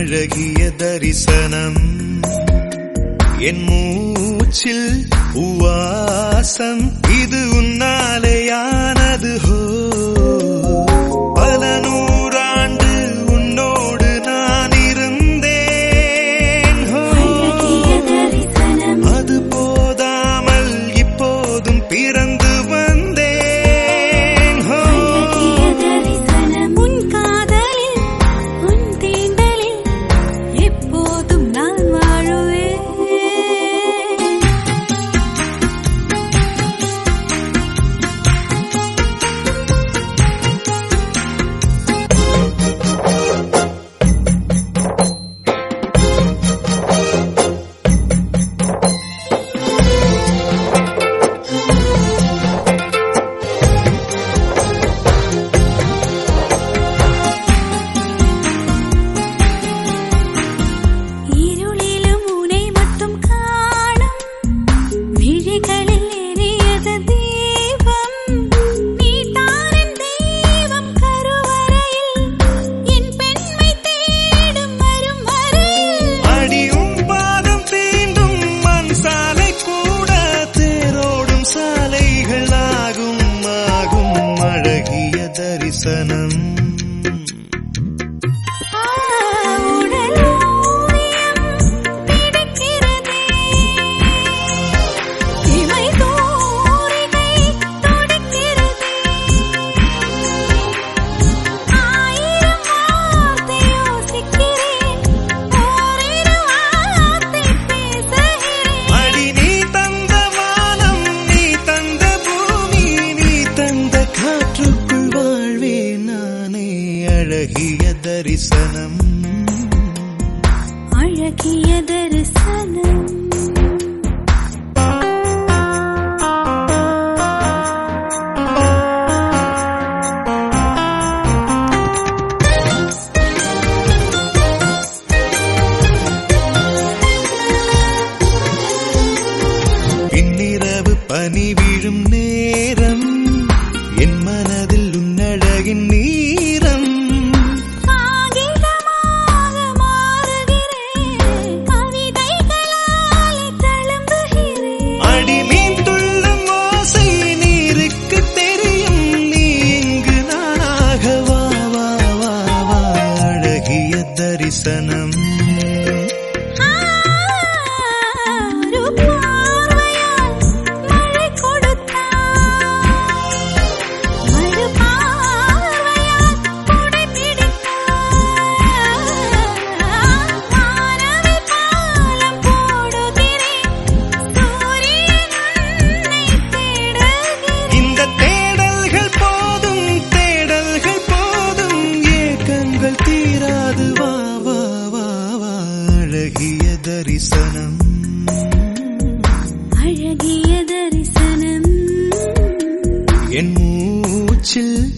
அழகிய தரிசனம் என் மூச்சில் உவாசம் இது உன்னாலேயானது ஹோ பல நூறாண்டு உன்னோடு நான் இருந்தேன் ஹோ அழகிய தரிசனம் அது போதாமல் இப்போதும் பிறந்து வந்தேன் ஹோ அழகிய தரிசனம் உன் காதலில் உன் தீண்டலில் எப்போதும் நான் வாழுவேன் இருளிலும் உனை மட்டும் காணும் விழிகளில் எரியது தீபம் நீ தாரின் தெய்வம் கருவறையில் என் பெண்மை தேடும் வரும் வரையில் அடியும் பாதம் தீண்டும் மண் சாலை கூட தேரோடும் சாலைகள் ஆகும் ஆகும் அழகிய தரிசனம் ஆ, உடல் ஊதியம் பிடிக்கிறதே இமை தூரிகை துடிக்கிறதே ஆயிரம் வார்த்தை யோசிக்கிறேன் ஓரிரு வார்த்தை பேசுகிறேன் அடி நீ தந்த வானம் நீ தந்த பூமி நீ தந்த காற்றுக்குள் வாழ்வேன் நானே அழகிய தரிசனம் அழகிய தரிசனம் பின்னிரவு பனி விழும் நேரம் என் மனதில் உன்னழகின் நீரம் காகிதமாக மாறுகிறேன் கவிதைகளால் தழும்புகிறேன் அடி மீன் துள்ளும் ஓசை நீருக்கு தெரியும் நீ இங்கு நானாக வா வா வா வா அழகிய தரிசனம் ஒரு பார்வையால் மழை கொடுத்தாய் மறு பார்வையால் கொடை பிடித்தாய் மானவி பாலம் போடுகிறேன் சூரியன் உன்னை தேடுகிறேன் இந்த தேடல்கள் போதும் தேடல்கள் போதும் ஏக்கங்கள் தீராது வா வா வா வா அழகிய தரிசனம் அழகிய தரிசனம் என் மூச்சில்